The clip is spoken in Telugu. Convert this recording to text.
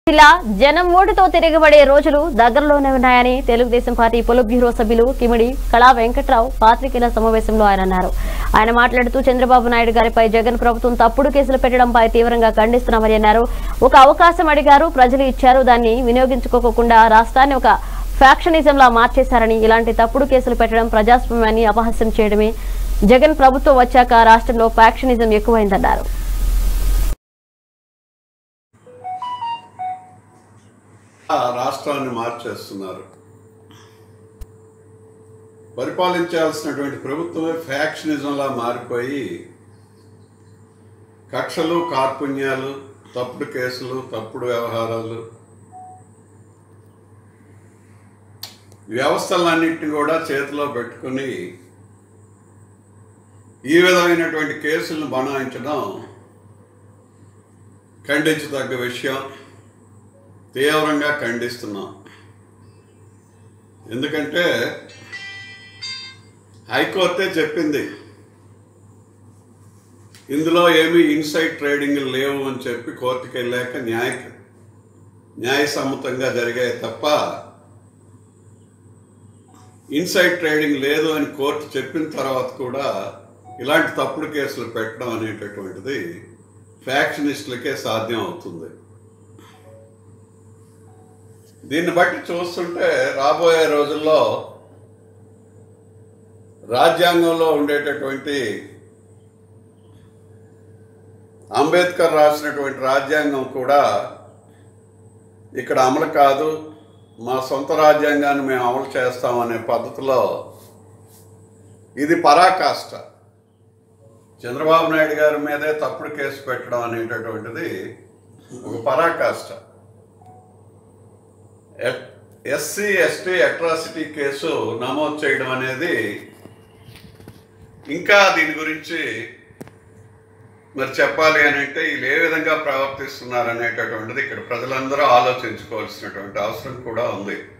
ఇలా జనం ఓటుతో తిరగబడే రోజులు దగ్గరలోనే ఉన్నాయని తెలుగుదేశం పార్టీ పొలి బ్యూరో సభ్యులు కిమిడి కళా వెంకట్రావు పాత్రికేయుల సమావేశంలో ఆయన అన్నారు ఆయన మాట్లాడుతూ చంద్రబాబు నాయుడు గారిపై జగన్ ప్రభుత్వం తప్పుడు కేసులు పెట్టడంపై తీవ్రంగా ఖండిస్తున్నామని అన్నారు ఒక అవకాశం అడిగారు ప్రజలు ఇచ్చారు దాన్ని వినియోగించుకోకుండా రాష్ట్రాన్ని ఒక ఫ్యాక్షనిజంలా మార్చేశారని ఇలాంటి తప్పుడు కేసులు పెట్టడం ప్రజాస్వామ్యాన్ని అపహాస్యం చేయడమే జగన్ ప్రభుత్వం వచ్చాక రాష్ట్రంలో ఫ్యాక్షనిజం ఎక్కువైందన్నారు ఆ రాష్ట్రాన్ని మార్చేస్తున్నారు పరిపాలించాల్సినటువంటి ప్రభుత్వమే ఫ్యాక్షనిజంలా మారిపోయి కక్షలు కార్పుణ్యాలు తప్పుడు కేసులు తప్పుడు వ్యవహారాలు వ్యవస్థలన్నింటినీ కూడా చేతిలో పెట్టుకుని ఈ విధమైనటువంటి కేసులను బనాయించడం ఖండించదగ్గ విషయం తీవ్రంగా ఖండిస్తున్నాం ఎందుకంటే హైకోర్టే చెప్పింది ఇందులో ఏమీ ఇన్సైడ్ ట్రేడింగ్ లేవు అని చెప్పి కోర్టుకు వెళ్ళాక న్యాయ న్యాయసమ్మతంగా జరిగాయి తప్ప ఇన్సైడ్ ట్రేడింగ్ లేదు అని కోర్టు చెప్పిన తర్వాత కూడా ఇలాంటి తప్పుడు కేసులు పెట్టడం అనేటటువంటిది ఫ్యాక్షనిస్టులకే సాధ్యం అవుతుంది దీన్ని బట్టి చూస్తుంటే రాబోయే రోజుల్లో రాజ్యాంగంలో ఉండేటటువంటి అంబేద్కర్ రాసినటువంటి రాజ్యాంగం కూడా ఇక్కడ అమలు కాదు మా సొంత రాజ్యాంగాన్ని మేము అమలు చేస్తామనే పద్ధతిలో ఇది పరాకాష్ట చంద్రబాబు నాయుడు గారి మీదే తప్పుడు కేసు పెట్టడం అనేటటువంటిది ఒక పరాకాష్ట ఎస్సీ ఎస్టీ అట్రాసిటీ కేసు నమోదు చేయడం అనేది ఇంకా దీని గురించి మరి చెప్పాలి అని అంటే వీళ్ళు ఏ విధంగా ప్రవర్తిస్తున్నారు అనేటటువంటిది ఇక్కడ ప్రజలందరూ ఆలోచించుకోవాల్సినటువంటి అవసరం కూడా ఉంది